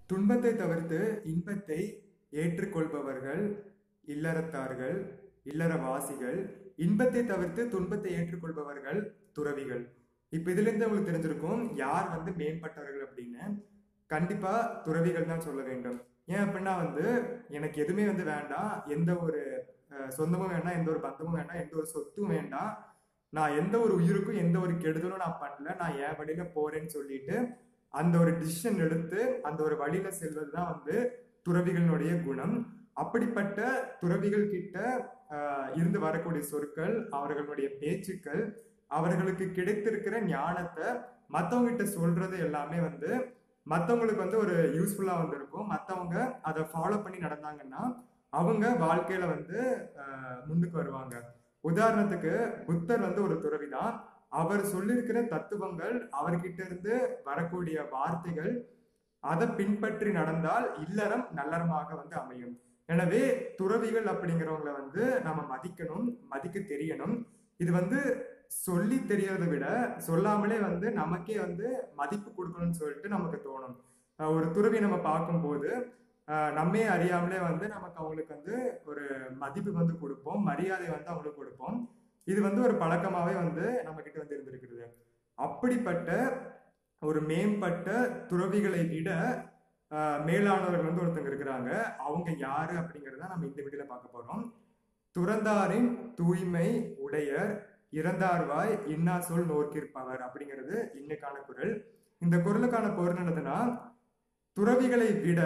துன்பத்தை தவிர்த்து இன்பத்தை ஏற்றுக்கொள்பவர்கள் இல்லறத்தார்கள் இல்லறவாசிகள் இன்பத்தை தவிர்த்து துன்பத்தை ஏற்றுக்கொள்பவர்கள் துறவிகள் இப்ப இதுல இருந்து உங்களுக்கு தெரிஞ்சிருக்கும் யார் வந்து மேம்பட்டவர்கள் அப்படின்னு கண்டிப்பா துறவிகள் தான் சொல்ல வேண்டும் ஏன் அப்படின்னா வந்து எனக்கு எதுவுமே வந்து வேண்டாம் எந்த ஒரு அஹ், சொந்தமும் வேண்டாம் எந்த ஒரு பந்தமும் வேண்டாம் எந்த ஒரு சொத்தும் வேண்டாம் நான் எந்த ஒரு உயிருக்கும் எந்த ஒரு கெடுதலும் நான் பண்ணல நான் என் வழியில போறேன்னு சொல்லிட்டு அந்த ஒரு டிசிஷன் எடுத்து அந்த ஒரு வழியில செல்வது தான் வந்து துறவிகளினுடைய குணம் அப்படிப்பட்ட துறவிகள் கிட்ட ஆஹ், இருந்து வரக்கூடிய சொற்கள் அவர்களுடைய பேச்சுக்கள் அவர்களுக்கு கிடைத்திருக்கிற ஞானத்தை மத்தவங்க கிட்ட சொல்றது எல்லாமே வந்து மத்தவங்களுக்கு வந்து ஒரு யூஸ்ஃபுல்லா வந்து இருக்கும் மத்தவங்க அதை ஃபாலோ பண்ணி நடந்தாங்கன்னா அவங்க வாழ்க்கையில வந்து ஆஹ், முன்னுக்கு வருவாங்க உதாரணத்துக்கு புத்தர் வந்து ஒரு துறவிதான் அவர் சொல்லியிருக்கிற தத்துவங்கள் அவர்கிட்ட இருந்து வரக்கூடிய வார்த்தைகள் அதை பின்பற்றி நடந்தால் இல்லறம் நல்லறமாக வந்து அமையும் எனவே துறவிகள் அப்படிங்கிறவங்கள வந்து நம்ம மதிக்கணும் மதிக்க தெரியணும் இது வந்து சொல்லி தெரியறதை விட சொல்லாமலே வந்து நமக்கே வந்து மதிப்பு கொடுக்கணும்னு சொல்லிட்டு நமக்கு தோணும் அஹ் ஒரு துறவி நம்ம பார்க்கும்போது ஆஹ் நம்மே அறியாமலே வந்து நமக்கு அவங்களுக்கு வந்து ஒரு மதிப்பு வந்து கொடுப்போம் மரியாதை வந்து அவங்களுக்கு கொடுப்போம் இது வந்து ஒரு பழக்கமாவே வந்து நம்ம கிட்ட வந்து இருந்திருக்கிறது அப்படிப்பட்ட ஒரு மேம்பட்ட துறவிகளை விட ஆஹ் மேலானவர்கள் வந்து ஒருத்தங்க இருக்கிறாங்க அவங்க யாரு அப்படிங்கறத நம்ம இந்த வீடியோல பார்க்க போறோம் துறந்தாரின் தூய்மை உடையர் இறந்தார்வாய் இன்னா சொல் நோக்கிருப்பவர் அப்படிங்கிறது இன்னைக்கான குரல் இந்த குரலுக்கான பொருள் என்னதுன்னா துறவிகளை விட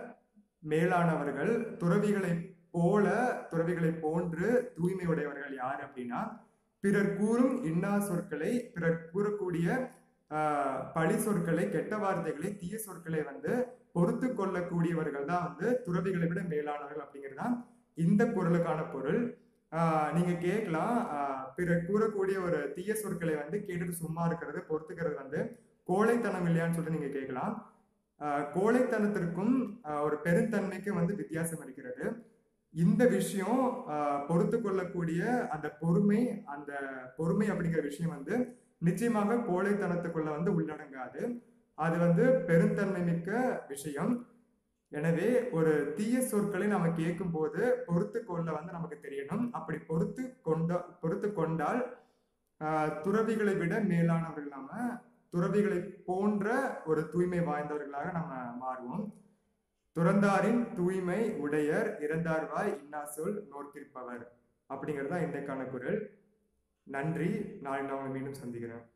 மேலானவர்கள் துறவிகளை போல துறவிகளை போன்று தூய்மை உடையவர்கள் யார் அப்படின்னா பிறர் கூறும் இன்னா சொற்களை பிறர் கூறக்கூடிய ஆஹ், பழி சொற்களை கெட்ட வார்த்தைகளை தீய சொற்களை வந்து பொறுத்து கொள்ளக்கூடியவர்கள் தான் வந்து துறவிகளை விட மேலானவர்கள் அப்படிங்கிறது தான் இந்த குரலுக்கான பொருள் ஆஹ், நீங்க கேட்கலாம் ஆஹ், பிறர் கூறக்கூடிய ஒரு தீய சொற்களை வந்து கேட்டுட்டு சும்மா இருக்கிறது பொறுத்துக்கிறது வந்து கோழைத்தனம் இல்லையான்னு சொல்லிட்டு நீங்க கேட்கலாம் ஆஹ், கோழைத்தனத்திற்கும் ஆஹ், ஒரு பெருந்தன்மைக்கும் வந்து வித்தியாசம் இருக்கிறது இந்த விஷயம் ஆஹ், பொறுத்து கொள்ளக்கூடிய அந்த பொறுமை அந்த பொறுமை அப்படிங்கிற விஷயம் வந்து நிச்சயமாக கோழைத்தனத்துக்குள்ள வந்து உள்ளடங்காது அது வந்து பெருந்தன்மை மிக்க விஷயம் எனவே ஒரு தீய சொற்களை நம்ம கேட்கும்போது பொறுத்து கொள்ள வந்து நமக்கு தெரியணும் அப்படி பொறுத்து கொண்ட பொறுத்து கொண்டால் ஆஹ், துறவிகளை விட மேலானவர்கள் நாம துறவிகளை போன்ற ஒரு தூய்மை வாய்ந்தவர்களாக நம்ம மாறுவோம் துறந்தாரின் தூய்மை உடையர் இறந்தார்வாய் இன்னா சொல் நோக்கிருப்பவர் அப்படிங்கிறது தான் இன்றைக்கான குரல் நன்றி நாளை நான் உங்களை மீண்டும் சந்திக்கிறேன்